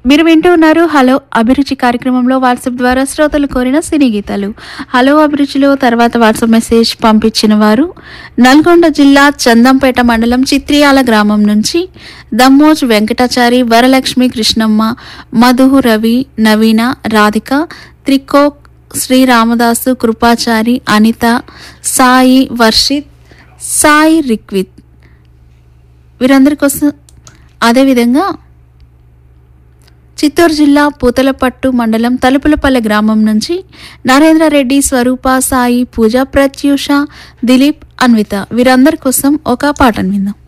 మీరు వింటూ ఉన్నారు హలో అభిరుచి కార్యక్రమంలో వాట్సాప్ ద్వారా శ్రోతలు కోరిన సినీ గీతాలు హలో అభిరుచిలో తర్వాత వాట్సాప్ మెసేజ్ పంపించిన వారు నల్గొండ జిల్లా చందంపేట మండలం చిత్రియాల గ్రామం నుంచి దమ్మోజ్ వెంకటాచారి వరలక్ష్మి కృష్ణమ్మ మధు రవి నవీన రాధిక త్రికోక్ శ్రీ రామదాసు కృపాచారి అనిత సాయి వర్షిత్ సాయి రిక్విత్ వీరందరి కోసం అదేవిధంగా చిత్తూరు జిల్లా పూతలపట్టు మండలం తలుపులపల్లె గ్రామం నుంచి నరేంద్రారెడ్డి స్వరూప సాయి పూజ ప్రత్యూష దిలీప్ అన్విత వీరందరి కోసం ఒక పాటను విందాం